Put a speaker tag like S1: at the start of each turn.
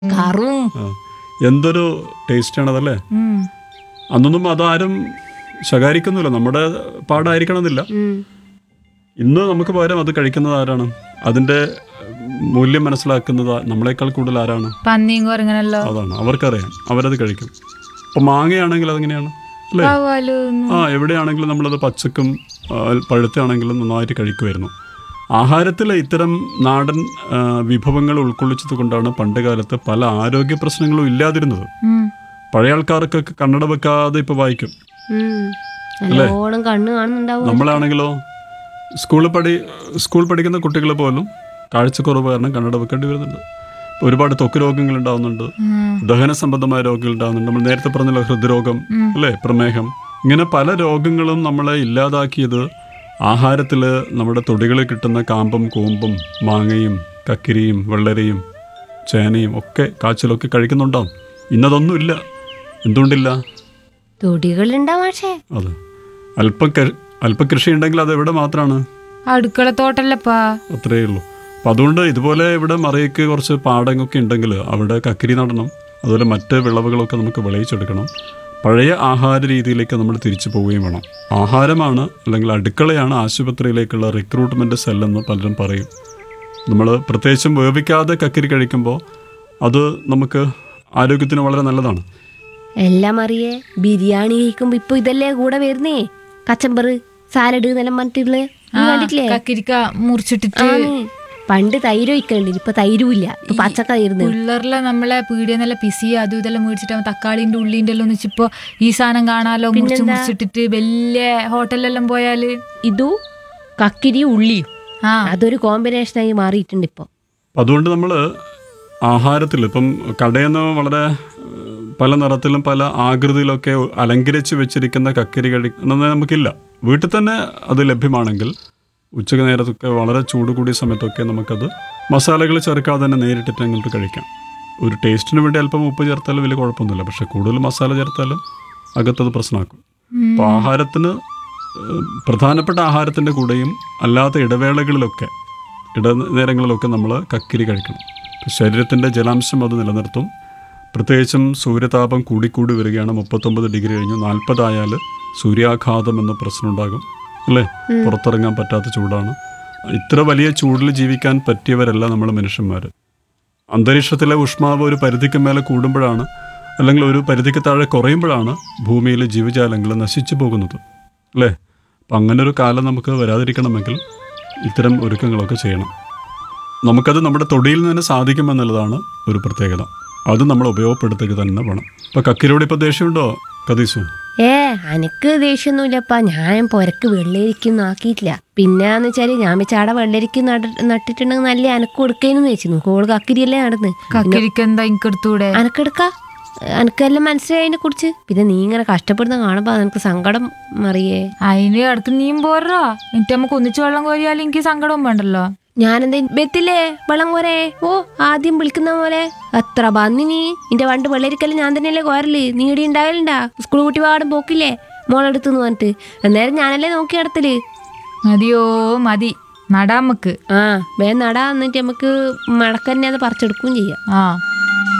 S1: കറും
S2: ആ. എന്തൊരു ടേസ്റ്റാണ് അതല്ലേ
S1: ഉം.
S2: അന്നൊന്നും അതാരും ശകാരിക്കുന്നില്ല നമ്മുടെ പാടായിരിക്കണമെന്നില്ല
S1: ഉം.
S2: ഇന്ന് നമുക്ക് പകരം അത് കഴിക്കുന്നത് ആരാണ് അതിന്റെ മൂല്യം മനസ്സിലാക്കുന്നത് നമ്മളെക്കാൾ കൂടുതൽ ആരാണ്
S1: പന്നിയും കുരങ്ങനല്ലോ
S2: അതാണ് അവർക്കറിയാം അവരത് കഴിക്കും ഇപ്പൊ മാങ്ങയാണെങ്കിൽ അതെങ്ങനെയാണ് അല്ലേ
S1: വവ്വാല് തിന്നും.
S2: ആ എവിടെയാണെങ്കിലും നമ്മളത് പച്ചക്കും ആ, പഴുത്താണെങ്കിലും നന്നായിട്ട് കഴിക്കുമായിരുന്നു ആഹാരത്തിൽ ഇത്തരം നാടൻ ആ, വിഭവങ്ങൾ ഉൾക്കൊള്ളിച്ചത് കൊണ്ടാണ് പണ്ട് കാലത്ത് പല ആരോഗ്യ പ്രശ്നങ്ങളും ഇല്ലാതിരുന്നത്
S1: ഉം.
S2: പഴയ ആൾക്കാർക്കൊക്കെ കണ്ണട വെക്കാതെ ഇപ്പോൾ വായിക്കും
S3: ഉം. നല്ലോണം കണ്ണ് കാണുന്നുണ്ടാവും
S2: നമ്മളാണെങ്കിലോ സ്കൂളിൽ പഠി സ്കൂൾ പഠിക്കുന്ന കുട്ടികൾ പോലും കാഴ്ചക്കുറവ് കാരണം കണ്ണട വെക്കേണ്ടി വരുന്നുണ്ട് ഇപ്പൊ ഒരുപാട് ത്വക്ക് രോഗങ്ങൾ ഉണ്ടാവുന്നുണ്ട്
S1: ഉം.
S2: ദഹന സംബന്ധമായ രോഗങ്ങൾ ഉണ്ടാവുന്നുണ്ട് നമ്മൾ നേരത്തെ പറഞ്ഞല്ലോ ഹൃദ്രോഗം അല്ലേ പ്രമേഹം ഇങ്ങനെ പല രോഗങ്ങളും നമ്മളെ ഇല്ലാതാക്കിയത് ആഹാരത്തിൽ നമ്മുടെ തൊടികളിൽ കിട്ടുന്ന കാമ്പും കൂമ്പും മാങ്ങയും കക്കിരിയും വെള്ളരിയും ചേനയും ഒക്കെ കാച്ചിലൊക്കെ കഴിക്കുന്നുണ്ടാവും ഇന്നതൊന്നുമില്ല എന്തുകൊണ്ടില്ല
S3: തൊടികളുണ്ടാവും പക്ഷേ
S2: അത് അല്പം കൃ- അല്പം കൃഷി ഉണ്ടെങ്കിൽ അത് എവിടെ മാത്രമാണ്
S1: അടുക്കള തോട്ടല്ലപ്പാ
S2: അത്രയേ ഉള്ളൂ അപ്പം അതുകൊണ്ട് ഇതുപോലെ ഇവിടെ മറയ്ക്ക് കുറച്ച് പാടങ്ങൊക്കെ ഉണ്ടെങ്കിൽ അവിടെ കക്കിരി നടണം അതുപോലെ മറ്റ് വിളവുകളൊക്കെ നമുക്ക് വിളയിച്ചെടുക്കണം പഴയ ആഹാര രീതിയിലേക്ക് നമ്മൾ തിരിച്ചു പോവുകയും വേണം ആഹാരമാണ് അല്ലെങ്കിൽ അടുക്കളയാണ് ആശുപത്രിയിലേക്കുള്ള റിക്രൂട്ട്മെൻറ്റ് സെല്ലെന്ന് പലരും പറയും നമ്മൾ പ്രത്യേകിച്ചും വേവിക്കാതെ കക്കിരി കഴിക്കുമ്പോൾ അത് നമുക്ക് ആരോഗ്യത്തിന് വളരെ നല്ലതാണ്
S3: എല്ലാം അറിയേ ബിരിയാണി കഴിക്കുമ്പോ ഇപ്പൊ ഇതല്ലേ കൂടെ വരുന്നേ കച്ചമ്പറ് സാലഡ് എന്നെല്ലാം പറഞ്ഞിട്ടുള്ളത് നീ കണ്ടിട്ടില്ലേ
S1: കക്കിരിക്ക മുറിച്ചിട്ടിട്ട്
S3: ആന്ന്. പണ്ട് തൈര് ഒഴിക്കലുണ്ട് ഇപ്പൊ തൈരുമില്ല ഇപ്പൊ പച്ചക്ക ഇരുന്ന്
S1: പിള്ളേർലെ നമ്മളെ പീടിയെന്നെല്ലാം പിസി അതും ഇതെല്ലാം മേടിച്ചിട്ട് തക്കാളിന്റെ ഉള്ളിന്റെ എല്ലാം ഒന്നിച്ചിപ്പോ ഈ സാധനം കാണാലോ മുറിച്ച് മുറിച്ചിട്ടിട്ട് വലിയ ഹോട്ടലിലെല്ലാം പോയാല്
S3: ഇതു കക്കിരി ഉള്ളിയും
S1: ആ
S3: അതൊരു കോമ്പിനേഷനായി മാറിയിട്ടുണ്ട് ഇപ്പൊ
S2: അപ്പം അതുകൊണ്ട് നമ്മൾ ആഹാരത്തിൽ ഇപ്പം കടയിൽ നിന്ന് വളരെ ഏഹ്, പല നിറത്തിലും പല ആകൃതിയിലൊക്കെ അലങ്കരിച്ച് വെച്ചിരിക്കുന്ന കക്കരി കഴിക്കുന്നത് നമുക്കില്ല വീട്ടിൽ തന്നെ അത് ലഭ്യമാണെങ്കിൽ ഉച്ചയ്ക്ക് നേരത്തൊക്കെ വളരെ ചൂട് കൂടിയ സമയത്തൊക്കെ നമുക്കത് മസാലകൾ ചേർക്കാതെ തന്നെ നേരിട്ടിട്ട് അങ്ങോട്ട് കഴിക്കാം ഒരു ടേസ്റ്റിന് വേണ്ടി അല്പം ഉപ്പ് ചേർത്താലും വലിയ കുഴപ്പമൊന്നുമില്ല പക്ഷേ കൂടുതൽ മസാല ചേർത്താലും അകത്തത് പ്രശ്നമാക്കും അപ്പോൾ ആഹാരത്തിന് ഏഹ്, പ്രധാനപ്പെട്ട ആഹാരത്തിൻ്റെ കൂടെയും അല്ലാത്ത ഇടവേളകളിലൊക്കെ ഇടനേരങ്ങളിലൊക്കെ നമ്മൾ കക്കിരി കഴിക്കണം ശരീരത്തിൻ്റെ ജലാംശം അത് നിലനിർത്തും പ്രത്യേകിച്ചും സൂര്യതാപം കൂടിക്കൂടി വരികയാണ് മുപ്പത്തൊമ്പത് ഡിഗ്രി കഴിഞ്ഞ് നാൽപ്പതായാൽ സൂര്യാഘാതം എന്ന പ്രശ്നം ഉണ്ടാകും അല്ലേ പുറത്തിറങ്ങാൻ പറ്റാത്ത ചൂടാണ് ഇത്ര വലിയ ചൂടിൽ ജീവിക്കാൻ പറ്റിയവരല്ല നമ്മൾ മനുഷ്യന്മാർ അന്തരീക്ഷത്തിലെ ഊഷ്മാവ് ഒരു പരിധിക്ക് മേലെ കൂടുമ്പോഴാണ് അല്ലെങ്കിൽ ഒരു പരിധിക്ക് താഴെ കുറയുമ്പോഴാണ് ഭൂമിയിലെ ജീവജാലങ്ങൾ നശിച്ചു പോകുന്നത് അല്ലേ അപ്പം അങ്ങനെ ഒരു കാലം നമുക്ക് വരാതിരിക്കണമെങ്കിൽ ഇത്തരം ഒരുക്കങ്ങളൊക്കെ ചെയ്യണം നമുക്കത് നമ്മുടെ തൊടിയിൽ നിന്ന് തന്നെ സാധിക്കുമെന്നുള്ളതാണ് ഒരു പ്രത്യേകത അത് നമ്മൾ ഉപയോഗപ്പെടുത്തുക തന്നെ വേണം ഇപ്പം കക്കിരോട് ഇപ്പോൾ ദേഷ്യമുണ്ടോ കതീശു
S3: ഏ അനക്ക് ദേഷ്യമൊന്നുമില്ലപ്പാ ഞാൻ പൊരക്ക് വെള്ളരിക്കൊന്നും ആക്കിയിട്ടില്ല പിന്നെന്ന് വെച്ചാല് ഞാൻ വെച്ചാട വെള്ളരിക്ക് നട നട്ടിട്ടുണ്ടെങ്കിൽ നല്ല അനക്ക് കൊടുക്കേന്ന് വെച്ചു കോള് കക്കിരിയല്ലേ നടന്ന്
S1: കക്കിരിക്ക എന്താ ഇൻക്കെടുത്തൂടെ
S3: അനക്കെടുക്ക അനക്കെല്ലാം മനസ്സിലായി അതിനെ കുറിച്ച് പിന്നെ നീ ഇങ്ങനെ കഷ്ടപ്പെടുന്ന കാണുമ്പോ എനിക്ക് സങ്കടം മറിയേ
S1: അതിന് അടുത്ത് നീയും പോരോ എന്നിട്ട് നമുക്ക് ഒന്നിച്ച് വെള്ളം കോരിയാൽ എനിക്ക് സങ്കടവും വേണ്ടല്ലോ
S3: ഞാനെന്താ ബെത്തില്ലേ വെള്ളം കോരേ ഓ ആദ്യം വിളിക്കുന്ന പോലെ അത്ര ബന്നി നീ നിന്റെ പണ്ട് വെള്ളരിക്കല് ഞാൻ തന്നെയല്ലേ കോരല് നീ ഇവിടെ ഉണ്ടാകലുണ്ടാ സ്കൂൾ കുട്ടി പാടും പോക്കില്ലേ മോളെടുത്തെന്ന് പറഞ്ഞിട്ട് അന്നേരം ഞാനല്ലേ നോക്കി നടത്തല്
S1: മതിയോ മതി നടാമക്ക്
S3: ആ വേ നടാ എന്നിട്ട് നമുക്ക് മടക്കന്നെ അത് പറിച്ചെടുക്കുകയും ചെയ്യാം
S1: ആ